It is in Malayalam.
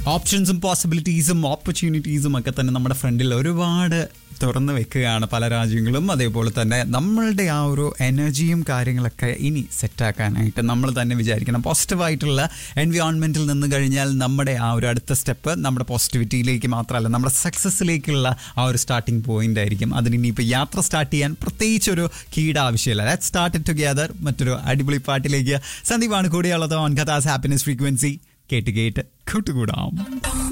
ഓപ്ഷൻസും പോസിബിലിറ്റീസും ഓപ്പർച്യൂണിറ്റീസും ഒക്കെ തന്നെ നമ്മുടെ ഫ്രണ്ടിൽ ഒരുപാട് തുറന്നു വെക്കുകയാണ് പല രാജ്യങ്ങളും അതേപോലെ തന്നെ നമ്മളുടെ ആ ഒരു എനർജിയും കാര്യങ്ങളൊക്കെ ഇനി സെറ്റാക്കാനായിട്ട് നമ്മൾ തന്നെ വിചാരിക്കണം പോസിറ്റീവായിട്ടുള്ള എൻവയോൺമെൻറ്റിൽ നിന്ന് കഴിഞ്ഞാൽ നമ്മുടെ ആ ഒരു അടുത്ത സ്റ്റെപ്പ് നമ്മുടെ പോസിറ്റിവിറ്റിയിലേക്ക് മാത്രമല്ല നമ്മുടെ സക്സസ്സിലേക്കുള്ള ആ ഒരു സ്റ്റാർട്ടിംഗ് പോയിന്റ് ആയിരിക്കും അതിന് ഇനിയിപ്പോൾ യാത്ര സ്റ്റാർട്ട് ചെയ്യാൻ പ്രത്യേകിച്ചൊരു കീട ആവശ്യമില്ല ലെറ്റ് സ്റ്റാർട്ട് ടുഗെദർ മറ്റൊരു അടിപൊളി പാട്ടിലേക്ക് സന്ദീപാണ് കൂടെയുള്ളത് ഓൺ കഥാസ് ഹാപ്പിനെസ് ഫ്രീക്വൻസി കേട്ട് കേട്ട് കൂട്ടുകൂടാം